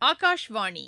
ஆகாஷ்வாணி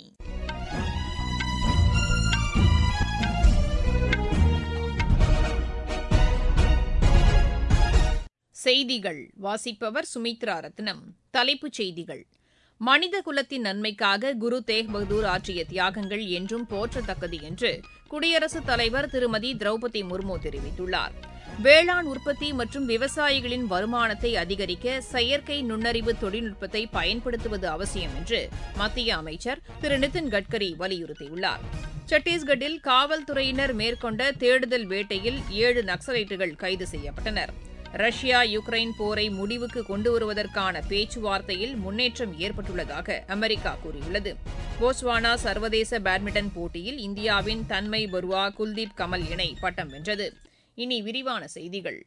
செய்திகள் வாசிப்பவர் சுமித்ரா ரத்னம் தலைப்புச் செய்திகள் மனித குலத்தின் நன்மைக்காக குரு தேக் பகதூர் ஆற்றிய தியாகங்கள் என்றும் போற்றத்தக்கது என்று குடியரசுத் தலைவர் திருமதி திரௌபதி முர்மு தெரிவித்துள்ளார் வேளாண் உற்பத்தி மற்றும் விவசாயிகளின் வருமானத்தை அதிகரிக்க செயற்கை நுண்ணறிவு தொழில்நுட்பத்தை பயன்படுத்துவது அவசியம் என்று மத்திய அமைச்சர் திரு நிதின் கட்கரி வலியுறுத்தியுள்ளார் சத்தீஸ்கட்டில் காவல்துறையினர் மேற்கொண்ட தேடுதல் வேட்டையில் ஏழு நக்சலைட்டுகள் கைது செய்யப்பட்டனர் ரஷ்யா யுக்ரைன் போரை முடிவுக்கு கொண்டு வருவதற்கான பேச்சுவார்த்தையில் முன்னேற்றம் ஏற்பட்டுள்ளதாக அமெரிக்கா கூறியுள்ளது போஸ்வானா சர்வதேச பேட்மிண்டன் போட்டியில் இந்தியாவின் தன்மை பருவா குல்தீப் கமல் இணை பட்டம் வென்றது இனி விரிவான செய்திகள்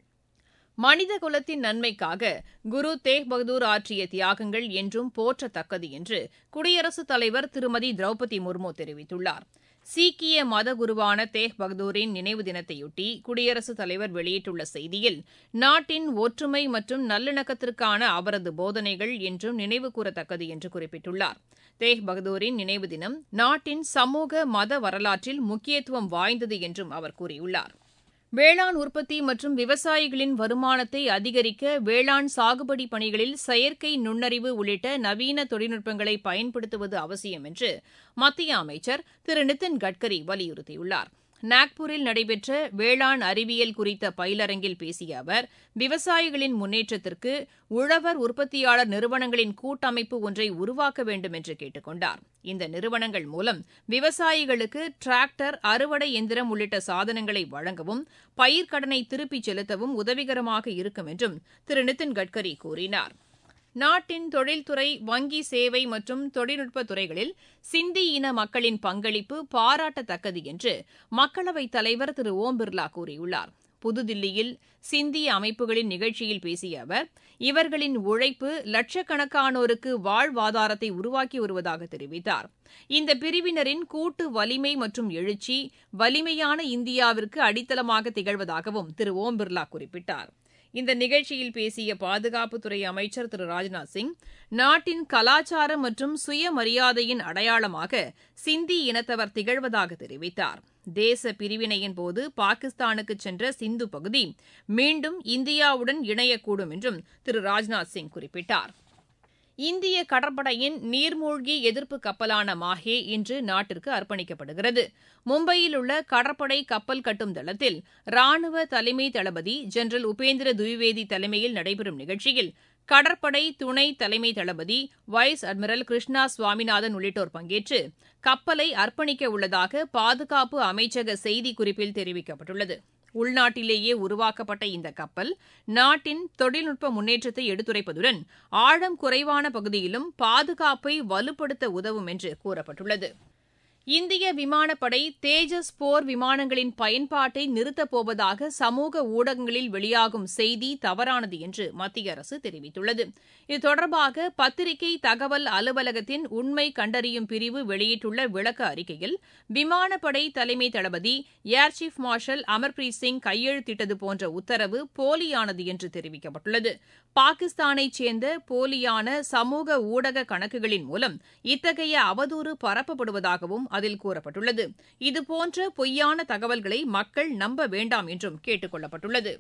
மனித குலத்தின் நன்மைக்காக குரு தேக் பகதூர் ஆற்றிய தியாகங்கள் என்றும் போற்றத்தக்கது என்று குடியரசுத் தலைவர் திருமதி திரௌபதி முர்மு தெரிவித்துள்ளார் சீக்கிய மத குருவான தேக் பகதூரின் நினைவு தினத்தையொட்டி குடியரசுத் தலைவர் வெளியிட்டுள்ள செய்தியில் நாட்டின் ஒற்றுமை மற்றும் நல்லிணக்கத்திற்கான அவரது போதனைகள் என்றும் நினைவு கூறத்தக்கது என்று குறிப்பிட்டுள்ளார் தேக் பகதூரின் நினைவு தினம் நாட்டின் சமூக மத வரலாற்றில் முக்கியத்துவம் வாய்ந்தது என்றும் அவர் கூறியுள்ளார் வேளாண் உற்பத்தி மற்றும் விவசாயிகளின் வருமானத்தை அதிகரிக்க வேளாண் சாகுபடி பணிகளில் செயற்கை நுண்ணறிவு உள்ளிட்ட நவீன தொழில்நுட்பங்களை பயன்படுத்துவது அவசியம் என்று மத்திய அமைச்சர் திரு நிதின் கட்கரி வலியுறுத்தியுள்ளார் நாக்பூரில் நடைபெற்ற வேளாண் அறிவியல் குறித்த பயிலரங்கில் பேசிய அவர் விவசாயிகளின் முன்னேற்றத்திற்கு உழவர் உற்பத்தியாளர் நிறுவனங்களின் கூட்டமைப்பு ஒன்றை உருவாக்க வேண்டும் என்று கேட்டுக் கொண்டார் இந்த நிறுவனங்கள் மூலம் விவசாயிகளுக்கு டிராக்டர் அறுவடை எந்திரம் உள்ளிட்ட சாதனங்களை வழங்கவும் பயிர்க்கடனை திருப்பிச் செலுத்தவும் உதவிகரமாக இருக்கும் என்றும் திரு நிதின் கட்கரி கூறினார் நாட்டின் தொழில்துறை வங்கி சேவை மற்றும் தொழில்நுட்ப துறைகளில் சிந்தி இன மக்களின் பங்களிப்பு பாராட்டத்தக்கது என்று மக்களவைத் தலைவர் திரு ஓம் பிர்லா கூறியுள்ளார் புதுதில்லியில் சிந்திய அமைப்புகளின் நிகழ்ச்சியில் பேசிய அவர் இவர்களின் உழைப்பு லட்சக்கணக்கானோருக்கு வாழ்வாதாரத்தை உருவாக்கி வருவதாக தெரிவித்தார் இந்த பிரிவினரின் கூட்டு வலிமை மற்றும் எழுச்சி வலிமையான இந்தியாவிற்கு அடித்தளமாக திகழ்வதாகவும் திரு ஓம் பிர்லா குறிப்பிட்டார் இந்த நிகழ்ச்சியில் பேசிய பாதுகாப்புத்துறை அமைச்சர் திரு ராஜ்நாத் சிங் நாட்டின் கலாச்சாரம் மற்றும் சுயமரியாதையின் அடையாளமாக சிந்தி இனத்தவர் திகழ்வதாக தெரிவித்தார் தேச பிரிவினையின் போது பாகிஸ்தானுக்கு சென்ற சிந்து பகுதி மீண்டும் இந்தியாவுடன் இணையக்கூடும் என்றும் திரு ராஜ்நாத் சிங் குறிப்பிட்டார் இந்திய கடற்படையின் நீர்மூழ்கி எதிர்ப்பு கப்பலான மாஹே இன்று நாட்டிற்கு அர்ப்பணிக்கப்படுகிறது மும்பையில் உள்ள கடற்படை கப்பல் கட்டும் தளத்தில் ராணுவ தலைமை தளபதி ஜெனரல் உபேந்திர துவிவேதி தலைமையில் நடைபெறும் நிகழ்ச்சியில் கடற்படை துணை தலைமை தளபதி வைஸ் அட்மிரல் கிருஷ்ணா சுவாமிநாதன் உள்ளிட்டோர் பங்கேற்று கப்பலை அர்ப்பணிக்க உள்ளதாக பாதுகாப்பு அமைச்சக செய்திக்குறிப்பில் தெரிவிக்கப்பட்டுள்ளது உள்நாட்டிலேயே உருவாக்கப்பட்ட இந்த கப்பல் நாட்டின் தொழில்நுட்ப முன்னேற்றத்தை எடுத்துரைப்பதுடன் ஆழம் குறைவான பகுதியிலும் பாதுகாப்பை வலுப்படுத்த உதவும் என்று கூறப்பட்டுள்ளது இந்திய விமானப்படை தேஜஸ் போர் விமானங்களின் பயன்பாட்டை நிறுத்தப் போவதாக சமூக ஊடகங்களில் வெளியாகும் செய்தி தவறானது என்று மத்திய அரசு தெரிவித்துள்ளது இது தொடர்பாக பத்திரிகை தகவல் அலுவலகத்தின் உண்மை கண்டறியும் பிரிவு வெளியிட்டுள்ள விளக்க அறிக்கையில் விமானப்படை தலைமை தளபதி air chief marshal Amarpreet Singh கையெழுத்திட்டது போன்ற உத்தரவு போலியானது என்று தெரிவிக்கப்பட்டுள்ளது பாகிஸ்தானைச் சேர்ந்த போலியான சமூக ஊடக கணக்குகளின் மூலம் இத்தகைய அவதூறு பரப்பப்படுவதாகவும் அதில் கூறப்பட்டுள்ளது இதுபோன்ற பொய்யான தகவல்களை மக்கள் நம்ப வேண்டாம் என்றும் கேட்டுக் கொள்ளப்பட்டுள்ளது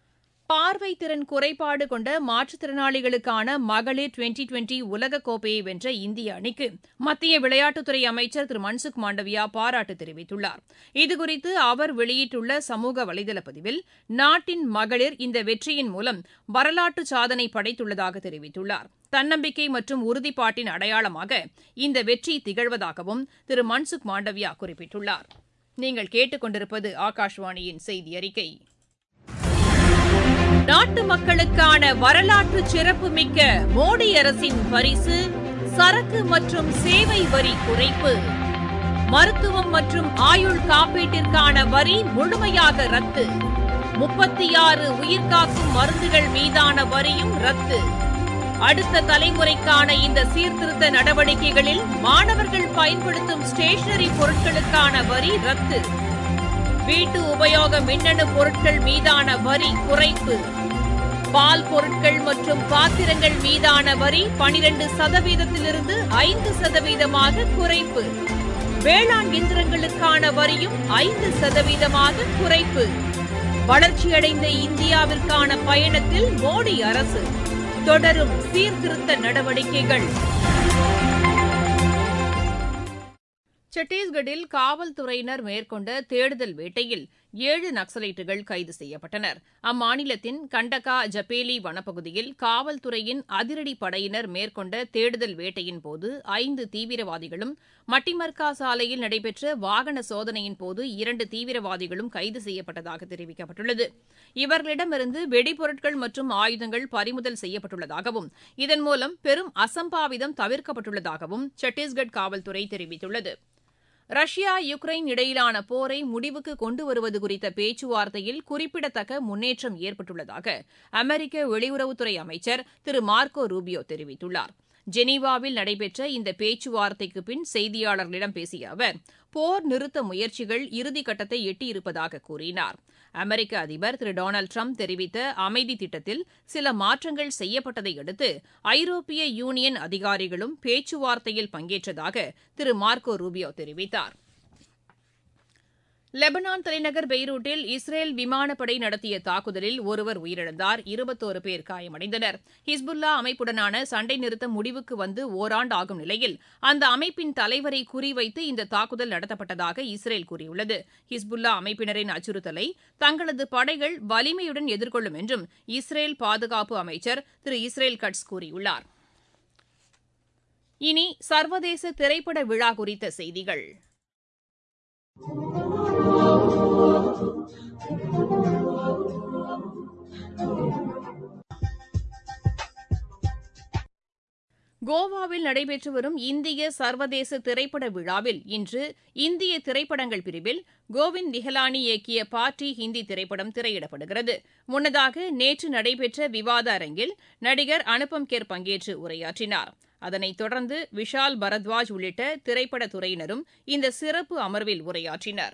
பார்வை திறன் குறைபாடு கொண்ட மாற்றுத்திறனாளிகளுக்கான மகளிர் டுவெண்டி டுவெண்டி உலகக்கோப்பையை வென்ற இந்திய அணிக்கு மத்திய விளையாட்டுத்துறை அமைச்சர் திரு மன்சுக் மாண்டவியா பாராட்டு தெரிவித்துள்ளார் இதுகுறித்து அவர் வெளியிட்டுள்ள சமூக வலைதள பதிவில் நாட்டின் மகளிர் இந்த வெற்றியின் மூலம் வரலாற்று சாதனை படைத்துள்ளதாக தெரிவித்துள்ளார் தன்னம்பிக்கை மற்றும் உறுதிப்பாட்டின் அடையாளமாக இந்த வெற்றி திகழ்வதாகவும் திரு மன்சுக் மாண்டவியா குறிப்பிட்டுள்ளார் நீங்கள் கேட்டுக்கொண்டிருப்பது ஆகாஷ்வாணியின் செய்தி அறிக்கை நாட்டு மக்களுக்கான வரலாற்று சிறப்புமிக்க மோடி அரசின் பரிசு சரக்கு மற்றும் சேவை வரி குறைப்பு மருத்துவம் மற்றும் ஆயுள் காப்பீட்டிற்கான வரி முழுமையாக ரத்து முப்பத்தி ஆறு உயிர்காக்கும் மருந்துகள் மீதான வரியும் ரத்து அடுத்த தலைமுறைக்கான இந்த சீர்திருத்த நடவடிக்கைகளில் மாணவர்கள் பயன்படுத்தும் ஸ்டேஷனரி பொருட்களுக்கான வரி ரத்து வீட்டு உபயோக மின்னணு பொருட்கள் மீதான வரி குறைப்பு பால் பொருட்கள் மற்றும் பாத்திரங்கள் மீதான வரி பனிரெண்டு சதவீதத்திலிருந்து ஐந்து சதவீதமாக குறைப்பு வேளாண் இயந்திரங்களுக்கான வரியும் ஐந்து சதவீதமாக குறைப்பு வளர்ச்சியடைந்த இந்தியாவிற்கான பயணத்தில் மோடி அரசு தொடரும் சீர்திருத்த நடவடிக்கைகள் சத்தீஸ்கட்டில் காவல்துறையினர் மேற்கொண்ட தேடுதல் வேட்டையில் ஏழு நக்சலைட்டுகள் கைது செய்யப்பட்டனர் அம்மாநிலத்தின் கண்டகா ஜபேலி வனப்பகுதியில் காவல்துறையின் அதிரடி படையினர் மேற்கொண்ட தேடுதல் வேட்டையின் போது ஐந்து தீவிரவாதிகளும் மட்டிமர்கா சாலையில் நடைபெற்ற வாகன சோதனையின் போது இரண்டு தீவிரவாதிகளும் கைது செய்யப்பட்டதாக தெரிவிக்கப்பட்டுள்ளது இவர்களிடமிருந்து வெடிபொருட்கள் மற்றும் ஆயுதங்கள் பறிமுதல் செய்யப்பட்டுள்ளதாகவும் இதன் மூலம் பெரும் அசம்பாவிதம் தவிர்க்கப்பட்டுள்ளதாகவும் சத்தீஸ்கட் காவல்துறை தெரிவித்துள்ளது ரஷ்யா யுக்ரைன் இடையிலான போரை முடிவுக்கு கொண்டு வருவது குறித்த பேச்சுவார்த்தையில் குறிப்பிடத்தக்க முன்னேற்றம் ஏற்பட்டுள்ளதாக அமெரிக்க வெளியுறவுத்துறை அமைச்சர் திரு மார்க்கோ ரூபியோ தெரிவித்துள்ளார் ஜெனீவாவில் நடைபெற்ற இந்த பேச்சுவார்த்தைக்கு பின் செய்தியாளர்களிடம் பேசிய அவர் போர் நிறுத்த முயற்சிகள் இறுதிக்கட்டத்தை எட்டியிருப்பதாக கூறினார் அமெரிக்க அதிபர் திரு டொனால்டு ட்ரம்ப் தெரிவித்த அமைதி திட்டத்தில் சில மாற்றங்கள் செய்யப்பட்டதை அடுத்து ஐரோப்பிய யூனியன் அதிகாரிகளும் பேச்சுவார்த்தையில் பங்கேற்றதாக திரு மார்க்கோ ரூபியோ தெரிவித்தார் லெபனான் தலைநகர் பெய்ரூட்டில் இஸ்ரேல் விமானப்படை நடத்திய தாக்குதலில் ஒருவர் உயிரிழந்தார் இருபத்தோரு பேர் காயமடைந்தனர் ஹிஸ்புல்லா அமைப்புடனான சண்டை நிறுத்தம் முடிவுக்கு வந்து ஓராண்டு ஆகும் நிலையில் அந்த அமைப்பின் தலைவரை குறிவைத்து இந்த தாக்குதல் நடத்தப்பட்டதாக இஸ்ரேல் கூறியுள்ளது ஹிஸ்புல்லா அமைப்பினரின் அச்சுறுத்தலை தங்களது படைகள் வலிமையுடன் எதிர்கொள்ளும் என்றும் இஸ்ரேல் பாதுகாப்பு அமைச்சர் திரு இஸ்ரேல் கட்ஸ் கூறியுள்ளார் இனி சர்வதேச திரைப்பட விழா குறித்த செய்திகள் கோவாவில் நடைபெற்று வரும் இந்திய சர்வதேச திரைப்பட விழாவில் இன்று இந்திய திரைப்படங்கள் பிரிவில் கோவிந்த் நிகலானி இயக்கிய பார்ட்டி ஹிந்தி திரைப்படம் திரையிடப்படுகிறது முன்னதாக நேற்று நடைபெற்ற விவாத அரங்கில் நடிகர் அனுபம் கேர் பங்கேற்று உரையாற்றினார் அதனைத் தொடர்ந்து விஷால் பரத்வாஜ் உள்ளிட்ட திரைப்படத் துறையினரும் இந்த சிறப்பு அமர்வில் உரையாற்றினர்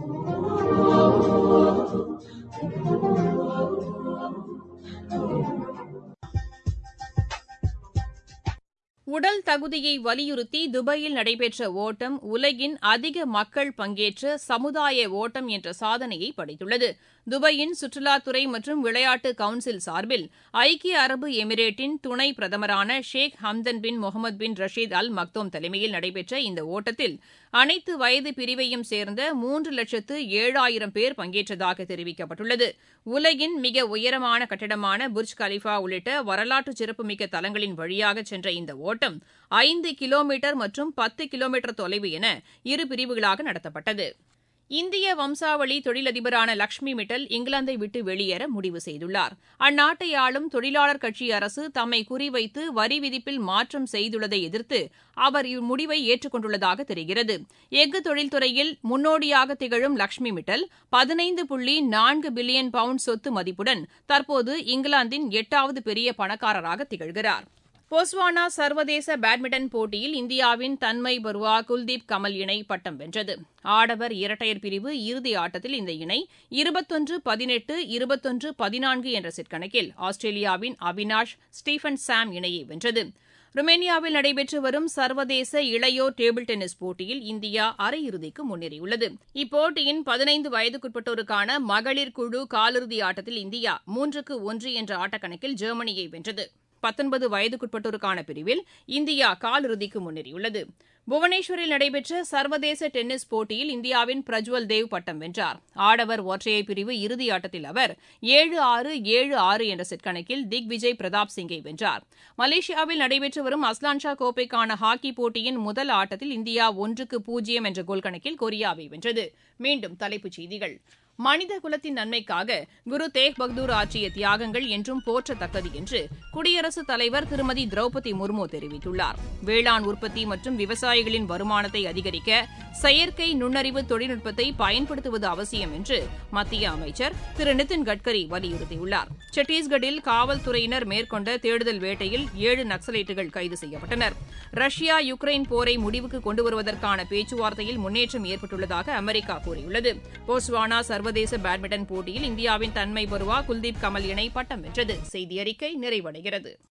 உடல் தகுதியை வலியுறுத்தி துபாயில் நடைபெற்ற ஓட்டம் உலகின் அதிக மக்கள் பங்கேற்ற சமுதாய ஓட்டம் என்ற சாதனையை படைத்துள்ளது துபாயின் சுற்றுலாத்துறை மற்றும் விளையாட்டு கவுன்சில் சார்பில் ஐக்கிய அரபு எமிரேட்டின் துணை பிரதமரான ஷேக் ஹம்தன் பின் முகமது பின் ரஷீத் அல் மக்தோம் தலைமையில் நடைபெற்ற இந்த ஓட்டத்தில் அனைத்து வயது பிரிவையும் சேர்ந்த மூன்று லட்சத்து ஏழாயிரம் பேர் பங்கேற்றதாக தெரிவிக்கப்பட்டுள்ளது உலகின் மிக உயரமான கட்டடமான புர்ஜ் கலிஃபா உள்ளிட்ட வரலாற்று சிறப்புமிக்க தலங்களின் வழியாக சென்ற இந்த ஓட்டம் ஐந்து கிலோமீட்டர் மற்றும் பத்து கிலோமீட்டர் தொலைவு என இரு பிரிவுகளாக நடத்தப்பட்டது இந்திய வம்சாவளி தொழிலதிபரான லக்ஷ்மி மிட்டல் இங்கிலாந்தை விட்டு வெளியேற முடிவு செய்துள்ளார் அந்நாட்டை ஆளும் தொழிலாளர் கட்சி அரசு தம்மை குறிவைத்து வரி விதிப்பில் மாற்றம் செய்துள்ளதை எதிர்த்து அவர் இம்முடிவை ஏற்றுக்கொண்டுள்ளதாக தெரிகிறது எஃகு தொழில்துறையில் முன்னோடியாக திகழும் லக்ஷ்மி மிட்டல் பதினைந்து புள்ளி நான்கு பில்லியன் பவுண்ட் சொத்து மதிப்புடன் தற்போது இங்கிலாந்தின் எட்டாவது பெரிய பணக்காரராக திகழ்கிறார் போஸ்வானா சர்வதேச பேட்மிண்டன் போட்டியில் இந்தியாவின் தன்மை பருவா குல்தீப் கமல் இணை பட்டம் வென்றது ஆடவர் இரட்டையர் பிரிவு இறுதி ஆட்டத்தில் இந்த இணை இருபத்தொன்று பதினெட்டு இருபத்தொன்று பதினான்கு என்ற செட் கணக்கில் ஆஸ்திரேலியாவின் அவினாஷ் ஸ்டீஃபன் சாம் இணையை வென்றது ருமேனியாவில் நடைபெற்று வரும் சர்வதேச இளையோர் டேபிள் டென்னிஸ் போட்டியில் இந்தியா அரையிறுதிக்கு முன்னேறியுள்ளது இப்போட்டியின் பதினைந்து வயதுக்குட்பட்டோருக்கான மகளிர் குழு காலிறுதி ஆட்டத்தில் இந்தியா மூன்றுக்கு ஒன்று என்ற ஆட்டக்கணக்கில் ஜெர்மனியை வென்றது பத்தொன்பது வயதுக்குட்பட்டோருக்கான பிரிவில் இந்தியா காலிறுதிக்கு முன்னேறியுள்ளது புவனேஸ்வரில் நடைபெற்ற சர்வதேச டென்னிஸ் போட்டியில் இந்தியாவின் பிரஜ்வல் தேவ் பட்டம் வென்றார் ஆடவர் ஒற்றையர் பிரிவு இறுதி ஆட்டத்தில் அவர் ஏழு ஆறு ஏழு ஆறு என்ற செட் கணக்கில் திக் விஜய் பிரதாப் சிங்கை வென்றார் மலேசியாவில் நடைபெற்று வரும் அஸ்லான்ஷா கோப்பைக்கான ஹாக்கி போட்டியின் முதல் ஆட்டத்தில் இந்தியா ஒன்றுக்கு பூஜ்ஜியம் என்ற கோல் கணக்கில் கொரியாவை வென்றது மீண்டும் தலைப்புச் செய்திகள் மனித குலத்தின் நன்மைக்காக குரு தேக் பகதூர் ஆற்றிய தியாகங்கள் என்றும் போற்றத்தக்கது என்று குடியரசுத் தலைவர் திருமதி திரௌபதி முர்மு தெரிவித்துள்ளார் வேளாண் உற்பத்தி மற்றும் விவசாயிகளின் வருமானத்தை அதிகரிக்க செயற்கை நுண்ணறிவு தொழில்நுட்பத்தை பயன்படுத்துவது அவசியம் என்று மத்திய அமைச்சர் திரு நிதின் கட்கரி வலியுறுத்தியுள்ளார் சத்தீஸ்கட்டில் காவல்துறையினர் மேற்கொண்ட தேடுதல் வேட்டையில் ஏழு நக்சலைட்டுகள் கைது செய்யப்பட்டனர் ரஷ்யா யுக்ரைன் போரை முடிவுக்கு கொண்டு வருவதற்கான பேச்சுவார்த்தையில் முன்னேற்றம் ஏற்பட்டுள்ளதாக அமெரிக்கா கூறியுள்ளது போஸ்வானா சர்வ சர்வதேச பேட்மிண்டன் போட்டியில் இந்தியாவின் தன்மை பருவா குல்தீப் கமல் இணை பட்டம் வென்றது செய்தி அறிக்கை நிறைவடைகிறது